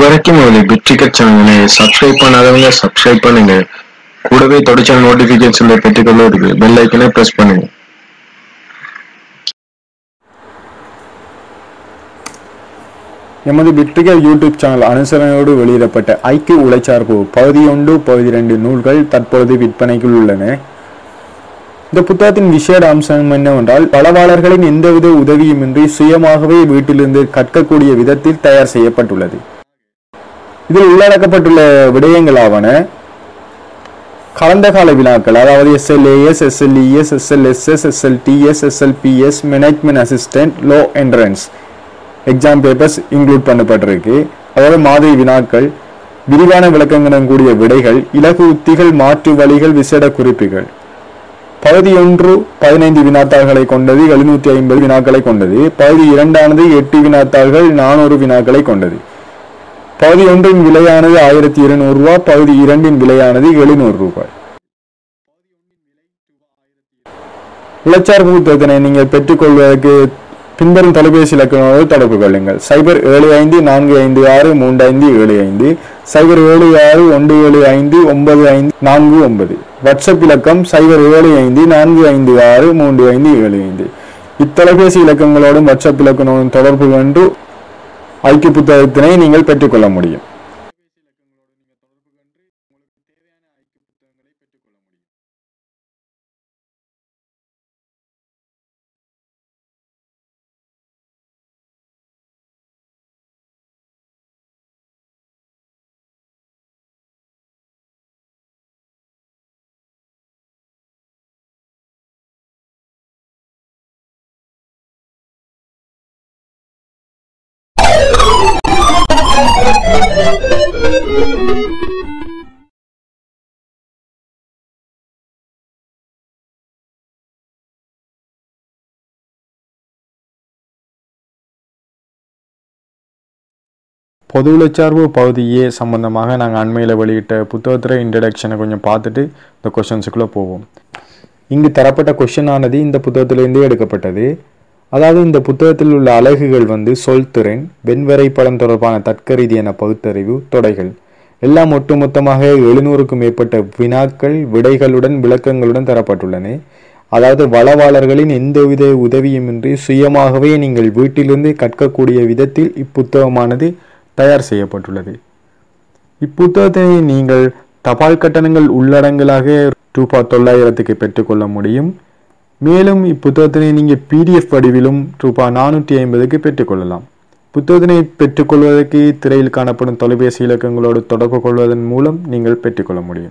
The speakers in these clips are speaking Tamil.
இதுவரைக்கும் ஒரு பிட்ரிக்கட் சேனலை சப்ஸ்கிரைப் பண்ணாதவங்க சப்ஸ்கிரைப் பண்ணுங்க கூடவே தொடர்ச்சியான நோட்டிபிகேஷன்ல பெற்றுக்கொள்வதற்கு பெல் ஐக்கனை பிரஸ் பண்ணுங்க எமது விக்டிகல் யூடியூப் சேனல் அனுசரணையோடு வெளியிடப்பட்ட ஐக்கிய உழைச்சார்பு பகுதி ஒன்று பகுதி ரெண்டு நூல்கள் தற்பொழுது விற்பனைக்குள் உள்ளன இந்த புத்தகத்தின் விசேட அம்சம் என்னவென்றால் பலவாளர்களின் எந்தவித உதவியுமின்றி சுயமாகவே வீட்டிலிருந்து கற்கக்கூடிய விதத்தில் தயார் செய்யப்பட்டுள்ளது இதில் உள்ளடக்கப்பட்டுள்ள விடயங்களாவன கடந்த கால வினாக்கள் அதாவது SLAS SLES SLSS SLTS SLPS management assistant law entrance exam papers include பண்ணப்பட்டிருக்கு அதாவது மாதிரி வினாக்கள் விரிவான விளக்கங்களுடன் கூடிய விடைகள் இலகு உத்திகள் மாற்று வழிகள் விசேட குறிப்புகள் பகுதி ஒன்று பதினைந்து வினாத்தாள்களை கொண்டது எழுநூத்தி ஐம்பது வினாக்களை கொண்டது பகுதி இரண்டானது எட்டு வினாத்தாள்கள் நானூறு வினாக்களை கொண்டது பகுதி ஒன்றின் விலையானது ஆயிரத்தி இருநூறு ரூபாய் பகுதி இரண்டின் விலையானது எழுநூறு ரூபாய் உளச்சார்பு புத்தகத்தினை நீங்கள் பெற்றுக்கொள்வதற்கு பின்வரும் தொலைபேசி இலக்கங்களோடு தொடர்பு கொள்ளுங்கள் சைபர் ஏழு ஐந்து நான்கு ஐந்து ஆறு மூன்று ஐந்து ஏழு ஐந்து சைபர் ஏழு ஆறு ஒன்று ஏழு ஐந்து ஒன்பது ஐந்து நான்கு ஒன்பது வாட்ஸ்அப் இலக்கம் சைபர் ஏழு ஐந்து நான்கு ஐந்து ஆறு மூன்று ஐந்து ஏழு ஐந்து இத்தொலைபேசி இலக்கங்களோடும் வாட்ஸ்அப் இலக்கங்களோடும் தொடர்பு கொண்டு ஐக்கிய புத்தகத்தினை நீங்கள் பெற்றுக்கொள்ள முடியும் பொது உளச்சார்பு பகுதியே சம்பந்தமாக நாங்கள் அண்மையில் வெளியிட்ட புத்தகத்தில் இன்ட்ரடக்ஷனை கொஞ்சம் பார்த்துட்டு இந்த கொஷின்ஸுக்குள்ளே போவோம் இங்கு தரப்பட்ட கொஷின் ஆனது இந்த புத்தகத்திலிருந்தே எடுக்கப்பட்டது அதாவது இந்த புத்தகத்தில் உள்ள அலகுகள் வந்து சொல்திறன் வெண்வரைபடம் தொடர்பான தர்க்க என பகுத்தறிவு தொடைகள் எல்லாம் ஒட்டுமொத்தமாக எழுநூறுக்கும் மேற்பட்ட வினாக்கள் விடைகளுடன் விளக்கங்களுடன் தரப்பட்டுள்ளன அதாவது வளவாளர்களின் எந்தவித உதவியுமின்றி சுயமாகவே நீங்கள் வீட்டிலிருந்து கற்கக்கூடிய விதத்தில் இப்புத்தகமானது தயார் செய்யப்பட்டுள்ளது இப்புத்தகத்தை நீங்கள் தபால் கட்டணங்கள் உள்ளடங்கலாக ரூபாய் தொள்ளாயிரத்துக்கு பெற்றுக்கொள்ள முடியும் மேலும் இப்புத்தகத்தினை நீங்கள் பிடிஎஃப் வடிவிலும் ரூபாய் நானூற்றி ஐம்பதுக்கு பெற்றுக்கொள்ளலாம் புத்தகத்தினை பெற்றுக்கொள்வதற்கு திரையில் காணப்படும் தொலைபேசி இலக்கங்களோடு தொடர்பு கொள்வதன் மூலம் நீங்கள் பெற்றுக்கொள்ள முடியும்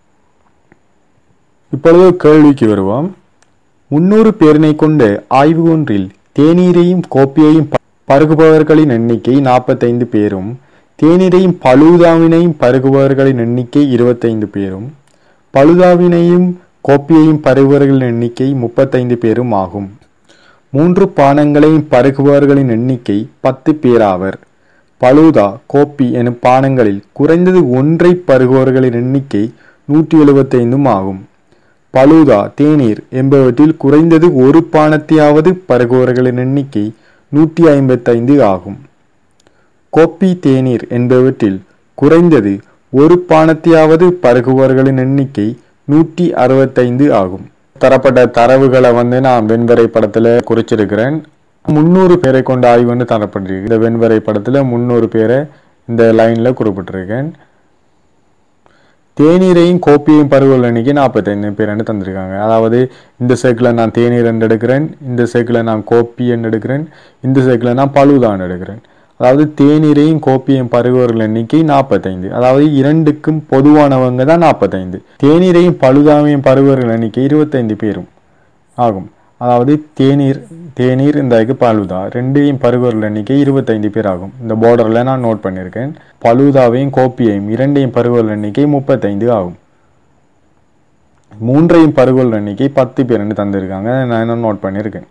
இப்பொழுது கேள்விக்கு வருவோம் முன்னூறு பேரினை கொண்ட ஆய்வு ஒன்றில் தேநீரையும் கோப்பியையும் ப- பருகுபவர்களின் எண்ணிக்கை நாற்பத்தைந்து பேரும் தேநீரையும் பழுதாவினையும் பருகுபவர்களின் எண்ணிக்கை இருபத்தைந்து பேரும் பழுதாவினையும் கோப்பியையும் பருகுபவர்களின் எண்ணிக்கை முப்பத்தைந்து பேரும் ஆகும் மூன்று பானங்களையும் பருகுபவர்களின் எண்ணிக்கை பத்து பேராவர் பழுதா கோப்பி எனும் பானங்களில் குறைந்தது ஒன்றை பருகுபவர்களின் எண்ணிக்கை நூற்றி எழுபத்தைந்தும் ஆகும் பழுதா தேநீர் என்பவற்றில் குறைந்தது ஒரு பானத்தையாவது பருகுபவர்களின் எண்ணிக்கை நூற்றி ஐம்பத்தைந்து ஆகும் கோப்பி தேநீர் என்பவற்றில் குறைந்தது ஒரு பானத்தையாவது பருகுபவர்களின் எண்ணிக்கை நூற்றி அறுபத்தைந்து ஆகும் தரப்பட்ட தரவுகளை வந்து நான் வெண்வரை படத்துல குறிச்சிருக்கிறேன் முந்நூறு பேரை கொண்ட ஆய்வுன்னு தரப்பட்டிருக்கு இந்த வெண்வரை படத்துல முந்நூறு பேரை இந்த லைன்ல குறிப்பிட்டிருக்கேன் தேநீரையும் கோப்பியையும் பருவல் எண்ணிக்கை நாற்பத்தைந்து பேர்னு தந்திருக்காங்க அதாவது இந்த சைக்கிளில் நான் தேநீர் என்று எடுக்கிறேன் இந்த சைக்கிளில் நான் கோப்பி என்று எடுக்கிறேன் இந்த சைக்கிளில் நான் பழுதான் எடுக்கிறேன் அதாவது தேநீரையும் கோப்பியையும் பருகுவர்கள் எண்ணிக்கை நாற்பத்தைந்து அதாவது இரண்டுக்கும் பொதுவானவங்க தான் நாற்பத்தைந்து தேநீரையும் பழுதாமையும் பருகுவர்கள் எண்ணிக்கை இருபத்தைந்து பேரும் ஆகும் அதாவது தேநீர் தேநீர் இந்த இதுக்கு பழுதா ரெண்டையும் பருகுவர்கள் எண்ணிக்கை இருபத்தைந்து பேர் ஆகும் இந்த பார்டரில் நான் நோட் பண்ணியிருக்கேன் பழுதாவையும் கோப்பியையும் இரண்டையும் பருகுவர்கள் எண்ணிக்கை முப்பத்தைந்து ஆகும் மூன்றையும் பருகுவல் எண்ணிக்கை பத்து பேர்னு தந்திருக்காங்க நான் இன்னும் நோட் பண்ணியிருக்கேன்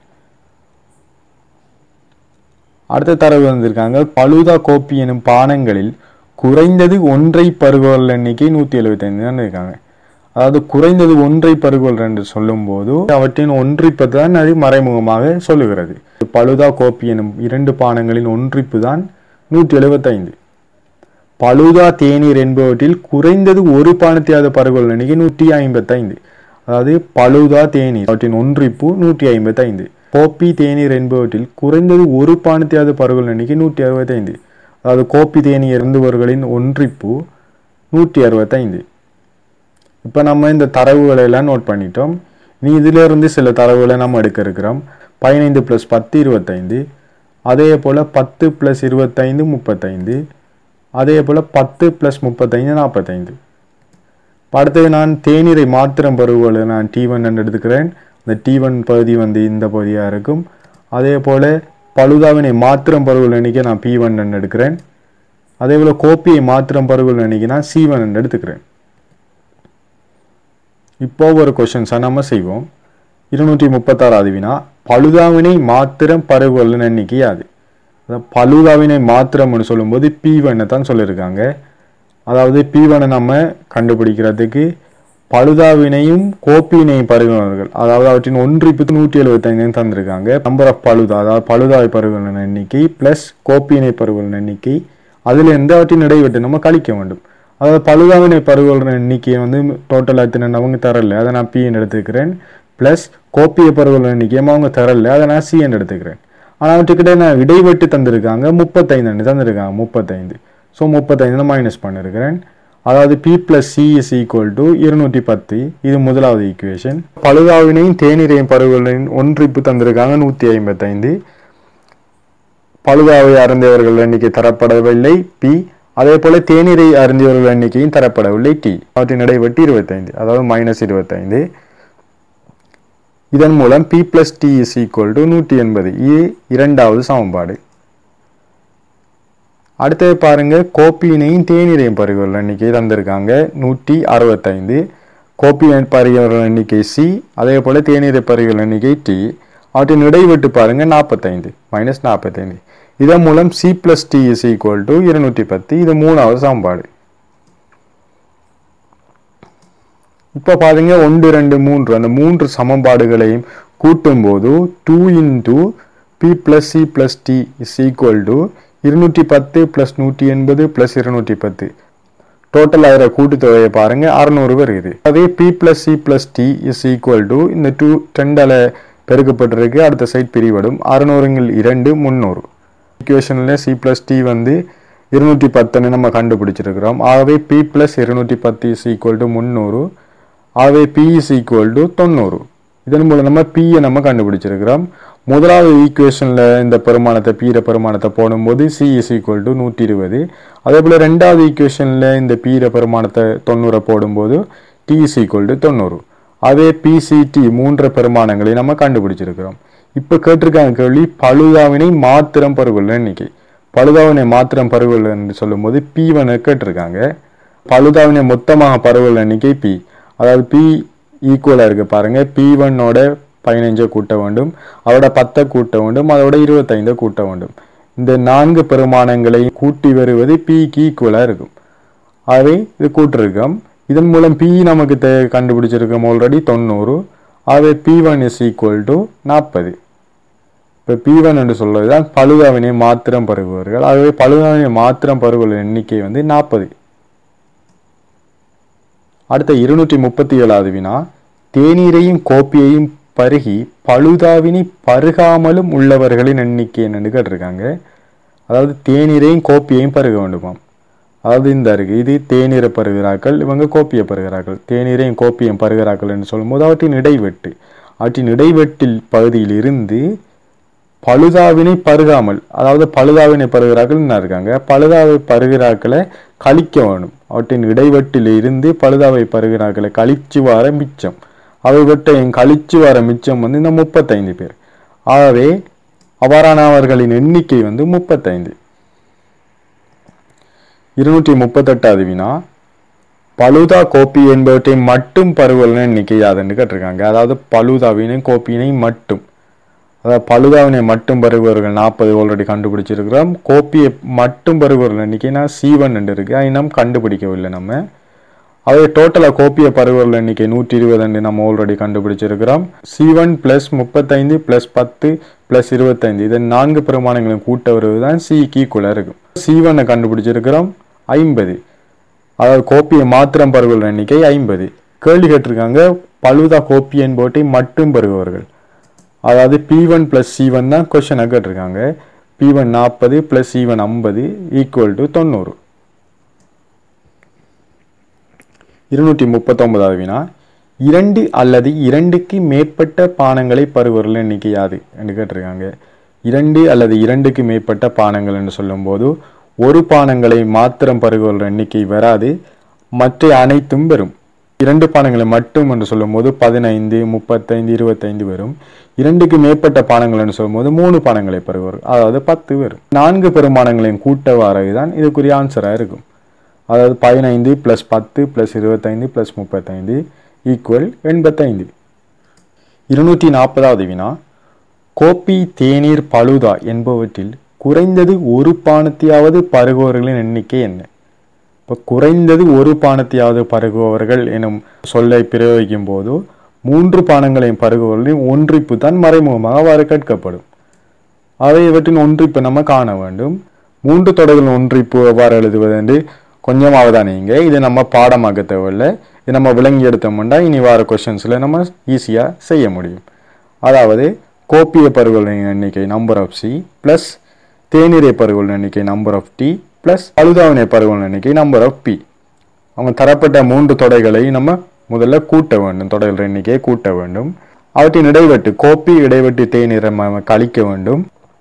அடுத்த தரவு வந்திருக்காங்க பழுதா கோப்பி எனும் பானங்களில் குறைந்தது ஒன்றை பருகுவல் எண்ணிக்கை நூற்றி எழுபத்தைந்து தான் இருக்காங்க அதாவது குறைந்தது ஒன்றை பருகுவல் என்று சொல்லும்போது அவற்றின் ஒன்றிப்பு தான் அது மறைமுகமாக சொல்லுகிறது பழுதா கோப்பி எனும் இரண்டு பானங்களின் ஒன்றிப்பு தான் நூற்றி எழுபத்தைந்து பழுதா தேநீர் என்பவற்றில் குறைந்தது ஒரு பானத்தியாத பருகுகள் எண்ணிக்கை நூற்றி ஐம்பத்தைந்து அதாவது பழுதா தேநீர் அவற்றின் ஒன்றிப்பு நூற்றி ஐம்பத்தைந்து கோப்பி தேநீர் என்பவற்றில் குறைந்தது ஒரு பானத்தியாத பருகுகள் எண்ணிக்கை நூற்றி அறுபத்தைந்து அதாவது கோப்பி தேநீர் இருந்தவர்களின் ஒன்றிப்பு நூற்றி அறுபத்தைந்து இப்போ நம்ம இந்த தரவுகளை எல்லாம் நோட் பண்ணிட்டோம் நீ இதுல இருந்து சில தரவுகளை நம்ம எடுக்க இருக்கிறோம் பதினைந்து ப்ளஸ் பத்து இருபத்தைந்து அதே போல் பத்து ப்ளஸ் இருபத்தைந்து முப்பத்தைந்து அதே போல் பத்து ப்ளஸ் முப்பத்தைந்து நாற்பத்தைந்து இப்ப அடுத்தது நான் தேநீரை மாத்திரம் பருவங்களை நான் டி ஒன் எடுத்துக்கிறேன் இந்த டி ஒன் பகுதி வந்து இந்த பகுதியாக இருக்கும் அதே போல் பழுதாவினை மாத்திரம் பருவல் எண்ணிக்கை நான் பி ஒன் எடுக்கிறேன் அதே போல் கோப்பியை மாத்திரம் பருவல் எண்ணிக்கை நான் சி ஒன் எடுத்துக்கிறேன் இப்போ ஒரு கொஷின்ஸாக நம்ம செய்வோம் இருநூற்றி முப்பத்தாறாவது வினா பழுதாவினை மாத்திரம் பருவல் எண்ணிக்கை அது அதாவது பழுதாவினை மாத்திரம்னு சொல்லும்போது பி ஒன்னை தான் சொல்லியிருக்காங்க அதாவது பி ஒன்னை நம்ம கண்டுபிடிக்கிறதுக்கு பழுதாவினையும் கோப்பினையும் பருகுனர்கள் அதாவது அவற்றின் ஒன்றிப்பு நூற்றி எழுபத்தைந்து தந்திருக்காங்க நம்பர் ஆஃப் பழுதா அதாவது பழுதாவை பருகுகளின் எண்ணிக்கை பிளஸ் கோப்பினை பருகுகளின் எண்ணிக்கை அதிலிருந்து அவற்றின் இடைவெட்டு நம்ம கழிக்க வேண்டும் அதாவது பழுதாவினை பருகுகளின் எண்ணிக்கையை வந்து டோட்டல் எத்தனை அவங்க தரல அதை நான் பிஎன் எடுத்துக்கிறேன் பிளஸ் கோப்பிய பருகுகளின் எண்ணிக்கையும் அவங்க தரல அதை நான் சிஎன் எடுத்துக்கிறேன் ஆனால் அவற்றுக்கிட்ட நான் இடைவெட்டு தந்திருக்காங்க முப்பத்தைந்து தந்திருக்காங்க முப்பத்தைந்து ஸோ முப்பத்தைந்து மைனஸ் பண்ணிருக்கிறேன் அதாவது B plus C is equal to இருநூற்றி பத்து இது முதலாவது ஈக்குவேஷன் பழுதாவினையும் தேநீரையும் பருவங்களின் ஒன்றிப்பு தந்திருக்காங்க நூற்றி ஐம்பத்தைந்து பழுதாவை அருந்தியவர்கள் எண்ணிக்கை தரப்படவில்லை பி அதே போல தேநீரை அருந்தியவர்கள் எண்ணிக்கையும் தரப்படவில்லை டி அவற்றின் இடைவெட்டு இருபத்தைந்து அதாவது மைனஸ் இருபத்தைந்து இதன் மூலம் B plus D is equal to நூற்றி எண்பது இது இரண்டாவது சமன்பாடு அடுத்தது பாருங்க கோப்பியினையும் தேநீரையும் பருகுகள் எண்ணிக்கை தந்திருக்காங்க நூற்றி அறுபத்தைந்து கோப்பி பருகுகள் எண்ணிக்கை சி அதே போல தேநீரை பருகுகள் எண்ணிக்கை டி அவற்றின் இடைவெட்டு பாருங்க நாற்பத்தைந்து மைனஸ் நாற்பத்தைந்து இதன் மூலம் C plus D is equal to இருநூற்றி பத்து இது மூணாவது சமன்பாடு இப்போ பாருங்க ஒன்று ரெண்டு மூன்று அந்த மூன்று சமன்பாடுகளையும் கூட்டும் போது two into B plus C plus D is equal to இருநூற்றி பத்து பிளஸ் நூற்றி எண்பது பிளஸ் இருநூற்றி பத்து டோட்டல் ஆகிற கூட்டுத்தொகையை பாருங்க அறுநூறு வருது அதே B plus C plus D is equal to இந்த டூ ரெண்டால பெருக்கப்பட்டிருக்கு அடுத்த சைட் பிரிவடும் அறுநூறுங்கள் இரண்டு முந்நூறு ஈக்குவேஷனில் சி பிளஸ் டி வந்து இருநூற்றி பத்துன்னு நம்ம கண்டுபிடிச்சிருக்கிறோம் ஆகவே பி பிளஸ் இருநூற்றி பத்து இஸ் ஈக்குவல் டு முந்நூறு ஆகவே பி இஸ் ஈக்குவல் டு தொண்ணூறு இதன் மூலம் நம்ம பியை நம்ம கண்டுபிடிச்சிருக்கிறோம் முதலாவது ஈக்குவேஷனில் இந்த பெருமானத்தை பீர பெருமானத்தை போடும்போது சி இஸ் ஈக்குவல் டு நூற்றி இருபது அதே போல் ரெண்டாவது ஈக்குவேஷனில் இந்த பீர பெருமானத்தை தொண்ணூறை போடும்போது டி இஸ் ஈக்குவல் டு தொண்ணூறு அதே பிசிடி மூன்று பெருமானங்களை நம்ம கண்டுபிடிச்சிருக்கிறோம் இப்போ கேட்டிருக்காங்க கேள்வி பழுதாவினை மாத்திரம் பருவல் எண்ணிக்கை பழுதாவினை மாத்திரம் பருவல் என்று சொல்லும்போது பி ஒன்னு கேட்டிருக்காங்க பழுதாவினை மொத்தமாக பருவல் எண்ணிக்கை பி அதாவது பி ஈக்குவலாக இருக்கு பாருங்க பி ஒன்னோட பதினஞ்சை கூட்ட வேண்டும் அதோட பத்தை கூட்ட வேண்டும் அதோட இருபத்தைந்தை கூட்ட வேண்டும் இந்த நான்கு பெருமானங்களை கூட்டி வருவது பிக்கு ஈக்குவலாக இருக்கும் ஆகவே இது கூட்டிருக்கோம் இதன் மூலம் பி நமக்கு தே கண்டுபிடிச்சிருக்கோம் ஆல்ரெடி தொண்ணூறு ஆகவே B one is equal to நாற்பது இப்போ பி ஒன் என்று சொல்வது தான் பழுதாவினை மாத்திரம் பருகுவார்கள் ஆகவே பழுதாவினை மாத்திரம் பருகுவல் எண்ணிக்கை வந்து நாற்பது அடுத்த இருநூற்றி முப்பத்தி ஏழாவது வினா தேநீரையும் கோப்பியையும் பருகி பழுதாவினை பருகாமலும் உள்ளவர்களின் எண்ணிக்கை என்னன்னு கேட்டிருக்காங்க அதாவது தேநீரையும் கோப்பியையும் பருக வேண்டுமாம் அதாவது இந்த இருக்கு இது தேநீரை பருகிறார்கள் இவங்க கோப்பியை பருகிறார்கள் தேநீரையும் கோப்பியம் பருகிறார்கள் என்று சொல்லும்போது அவற்றின் இடைவெட்டு அவற்றின் இடைவெட்டில் பகுதியில் இருந்து பழுதாவினை பருகாமல் அதாவது பழுதாவினை பருகிறார்கள் என்ன இருக்காங்க பழுதாவை பருகிறாக்களை கழிக்க வேணும் அவற்றின் இடைவெட்டில் இருந்து பழுதாவை பருகிறாக்களை கழிச்சு வர மிச்சம் அவை வெட்டையும் கழிச்சு வர மிச்சம் வந்து இந்த முப்பத்தைந்து பேர் ஆகவே அவ்வாறானவர்களின் எண்ணிக்கை வந்து முப்பத்தைந்து இருநூற்றி முப்பத்தெட்டாவது வினா பழுதா கோப்பி என்பவற்றை மட்டும் பருவல்னு எண்ணிக்கை யாதுன்னு கேட்டிருக்காங்க அதாவது பழுதாவினை கோப்பியினை மட்டும் அதாவது பழுதாவினை மட்டும் பருகுவர்கள் நாற்பது ஆல்ரெடி கண்டுபிடிச்சிருக்கிறோம் கோப்பியை மட்டும் பருகுவர்கள் எண்ணிக்கை நான் சீவன் இருக்கு அதை நாம் கண்டுபிடிக்கவில்லை நம்ம அதே டோட்டலாக கோப்பிய பருவர்கள் எண்ணிக்கை நூற்றி இருபது நம்ம ஆல்ரெடி கண்டுபிடிச்சிருக்கிறோம் சி ஒன் பிளஸ் முப்பத்தைந்து பிளஸ் பத்து பிளஸ் இருபத்தைந்து இதன் நான்கு பிரமாணங்களும் கூட்ட வருவது தான் சி ஈக்குவலாக இருக்கும் சி ஒன்னை கண்டுபிடிச்சிருக்கிறோம் ஐம்பது அதாவது கோப்பியை மாத்திரம் பருகுவர்கள் எண்ணிக்கை ஐம்பது கேள்வி கேட்டிருக்காங்க பழுதா கோப்பி என்பவற்றை மட்டும் பருகுவர்கள் அதாவது B one plus C one தான் கொஸ்டினாக கேட்டிருக்காங்க பி ஒன் நாற்பது பிளஸ் சி ஒன் ஐம்பது ஈக்குவல் டு தொண்ணூறு இருநூற்றி முப்பத்தொன்பதாவது வினா இரண்டு அல்லது இரண்டுக்கு மேற்பட்ட பானங்களை பருவர்கள் எண்ணிக்கை யாது என்று கேட்டிருக்காங்க இரண்டு அல்லது இரண்டுக்கு மேற்பட்ட பானங்கள் என்று சொல்லும்போது ஒரு பானங்களை மாத்திரம் பருகுவர்கள் எண்ணிக்கை வராது மற்ற அனைத்தும் வரும் இரண்டு பானங்களை மட்டும் என்று சொல்லும்போது பதினைந்து முப்பத்தைந்து இருபத்தைந்து வரும் இரண்டுக்கு மேற்பட்ட பானங்கள் என்று சொல்லும்போது மூணு பானங்களை பருகுவர் அதாவது பத்து வரும் நான்கு பெருமானங்களையும் கூட்ட வாரதுதான் இதுக்குரிய ஆன்சராக இருக்கும் அதாவது பதினைந்து ப்ளஸ் பத்து ப்ளஸ் இருபத்தைந்து ப்ளஸ் முப்பத்தைந்து ஈக்குவல் எண்பத்தைந்து இருநூற்றி நாற்பதாவது வினா கோப்பி தேநீர் பழுதா என்பவற்றில் குறைந்தது ஒரு பானத்தையாவது பருகுவர்களின் எண்ணிக்கை என்ன இப்போ குறைந்தது ஒரு பானத்தையாவது பருகுபவர்கள் எனும் சொல்லை பிரயோகிக்கும் போது மூன்று பானங்களையும் பருகுபவர்களின் ஒன்றிப்பு தான் மறைமுகமாக அவ்வாறு கேட்கப்படும் அவை இவற்றின் ஒன்றிப்பு நம்ம காண வேண்டும் மூன்று தொடர்களின் ஒன்றிப்பு எவ்வாறு எழுதுவது என்று கொஞ்சம் அவதானிங்க இது நம்ம பாடமாக்க தேவையில்லை இது நம்ம விளங்கி எடுத்தோம்னா இனி வார கொஷின்ஸில் நம்ம ஈஸியாக செய்ய முடியும் அதாவது கோப்பிய பருவங்களின் எண்ணிக்கை நம்பர் ஆஃப் சி ப்ளஸ் தேநீரை பருவங்களின் எண்ணிக்கை நம்பர் ஆஃப் டி ப்ளஸ் அழுதாவினை பருவங்களின் எண்ணிக்கை நம்பர் ஆஃப் பி அவங்க தரப்பட்ட மூன்று தொடைகளை நம்ம முதல்ல கூட்ட வேண்டும் தொடைகள் எண்ணிக்கையை கூட்ட வேண்டும் அவற்றின் இடைவெட்டு கோப்பி இடைவெட்டி தேநீரை நம்ம கழிக்க வேண்டும்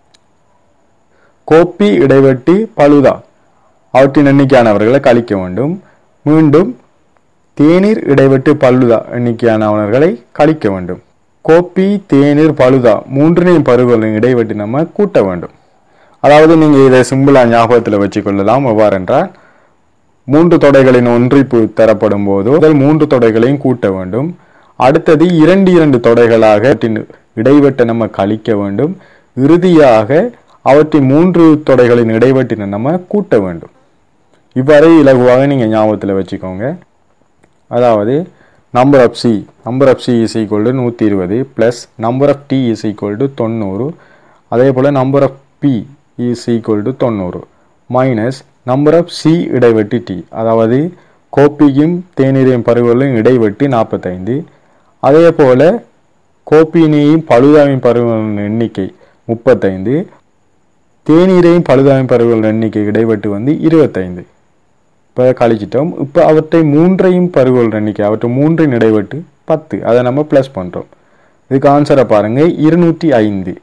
கோப்பி இடைவெட்டி பழுதா அவற்றின் எண்ணிக்கையானவர்களை கழிக்க வேண்டும் மீண்டும் தேநீர் இடைவெட்டு பழுதா எண்ணிக்கையானவர்களை கழிக்க வேண்டும் கோப்பி தேநீர் பழுதா மூன்றினையும் பருவங்களின் இடைவெட்டி நம்ம கூட்ட வேண்டும் அதாவது நீங்க இதை சிம்பிளா ஞாபகத்தில் வச்சுக்கொள்ளலாம் எவ்வாறென்றால் மூன்று தொடைகளின் ஒன்றிப்பு தரப்படும் போது முதல் மூன்று தொடைகளையும் கூட்ட வேண்டும் அடுத்தது இரண்டு இரண்டு தொடைகளாக அவற்றின் இடைவெட்டை நம்ம கழிக்க வேண்டும் இறுதியாக அவற்றின் மூன்று தொடைகளின் இடைவெட்டினை நம்ம கூட்ட வேண்டும் இவ்வாறு இலகுவாக நீங்க ஞாபகத்தில் வச்சுக்கோங்க அதாவது number of C number of C is equal to நூற்றி இருபது plus number of D is equal to தொண்ணூறு அதே போல் number of B is equal to தொண்ணூறு மைனஸ் நம்பர் ஆஃப் சி இடைவெட்டி டி அதாவது கோப்பியும் தேநீரையும் பருவங்களும் இடைவெட்டி நாற்பத்தைந்து அதே போல் கோப்பினையும் பழுதாவையும் பருவங்களின் எண்ணிக்கை முப்பத்தைந்து தேநீரையும் பழுதாவையும் பருவங்களின் எண்ணிக்கை இடைவெட்டு வந்து இருபத்தைந்து இப்போ கழிச்சிட்டோம் இப்போ அவற்றை மூன்றையும் பருவல் எண்ணிக்கை அவற்றை மூன்றின் இடைவெட்டு பத்து அதை நம்ம ப்ளஸ் பண்ணுறோம் இதுக்கு ஆன்சரை பாருங்க இருநூற்றி ஐந்து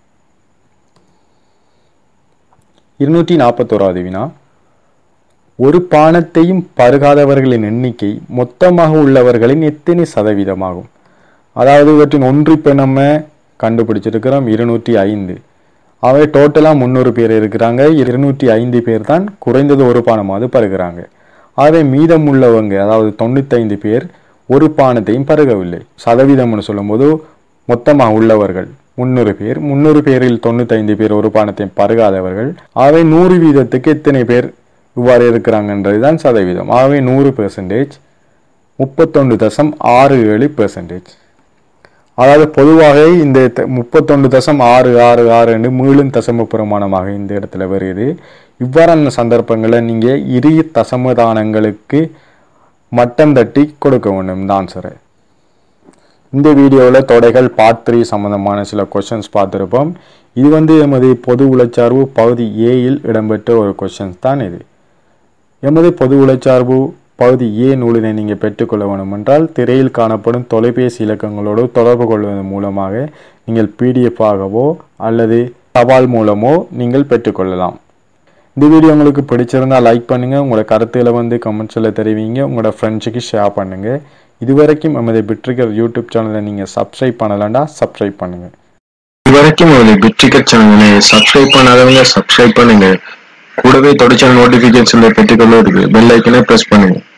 இருநூற்றி நாற்பத்தோராவது வினா ஒரு பானத்தையும் பருகாதவர்களின் எண்ணிக்கை மொத்தமாக உள்ளவர்களின் எத்தனை சதவீதமாகும் அதாவது இவற்றின் ஒன்றிப்பை நம்ம கண்டுபிடிச்சிருக்கிறோம் இருநூற்றி ஐந்து அவை டோட்டலாக முந்நூறு பேர் இருக்கிறாங்க இருநூற்றி ஐந்து பேர் தான் குறைந்தது ஒரு பானமாவது பருகிறாங்க ஆகவே மீதம் உள்ளவங்க அதாவது தொண்ணூத்தைந்து பேர் ஒரு பானத்தையும் பருகவில்லை சதவீதம்னு சொல்லும்போது மொத்தமாக உள்ளவர்கள் முந்நூறு பேர் முந்நூறு பேரில் தொண்ணூத்தைந்து பேர் ஒரு பானத்தையும் பருகாதவர்கள் ஆகவே நூறு வீதத்துக்கு எத்தனை பேர் இவ்வாறு இருக்கிறாங்கன்றது தான் சதவீதம் ஆகவே நூறு பெர்சன்டேஜ் முப்பத்தொன்று தசம் ஆறு ஏழு பெர்சன்டேஜ் அதாவது பொதுவாக இந்த த- முப்பத்தொன்று தசம் ஆறு ஆறு ஆறு என்று மீளும் தசம பெருமானமாக இந்த இடத்துல வருது இவ்வாறான சந்தர்ப்பங்களில் நீங்கள் இரு தசமதானங்களுக்கு மட்டம் தட்டி கொடுக்க வேண்டும் இந்த ஆன்சரை இந்த வீடியோவில் தொடைகள் பார்ட் த்ரீ சம்பந்தமான சில கொஷின்ஸ் பார்த்துருப்போம் இது வந்து எமது பொது உளச்சார்பு பகுதி ஏயில் இடம்பெற்ற ஒரு கொஷின்ஸ் தான் இது எமது பொது உளச்சார்பு பகுதி ஏ நூலினை நீங்கள் பெற்றுக்கொள்ள வேண்டும் என்றால் திரையில் காணப்படும் தொலைபேசி இலக்கங்களோடு தொடர்பு கொள்வதன் மூலமாக நீங்கள் பிடிஎஃப் ஆகவோ அல்லது தபால் மூலமோ நீங்கள் பெற்றுக்கொள்ளலாம் இந்த வீடியோ உங்களுக்கு பிடிச்சிருந்தா லைக் பண்ணுங்க உங்களோட கருத்துக்களை வந்து கமெண்ட்ஸில் தெரிவிங்க உங்களோட ஃப்ரெண்ட்ஸுக்கு ஷேர் பண்ணுங்க இதுவரைக்கும் எமது பிட்ரிகர் யூடியூப் சேனலை நீங்கள் சப்ஸ்கிரைப் பண்ணலாம்டா சப்ஸ்கிரைப் பண்ணுங்க இதுவரைக்கும் ஒரு பிட்ரிகட் சேனலை சப்ஸ்கிரைப் பண்ணாதவங்க சப்ஸ்கிரைப் பண்ணுங்க கூடவே தொடர்ச்சியான நோட்டிபிகேஷன்ல பெற்றுக்கொள்ள இருக்கு பெல் ஐக்கனை பிரஸ் பண்ணுங்க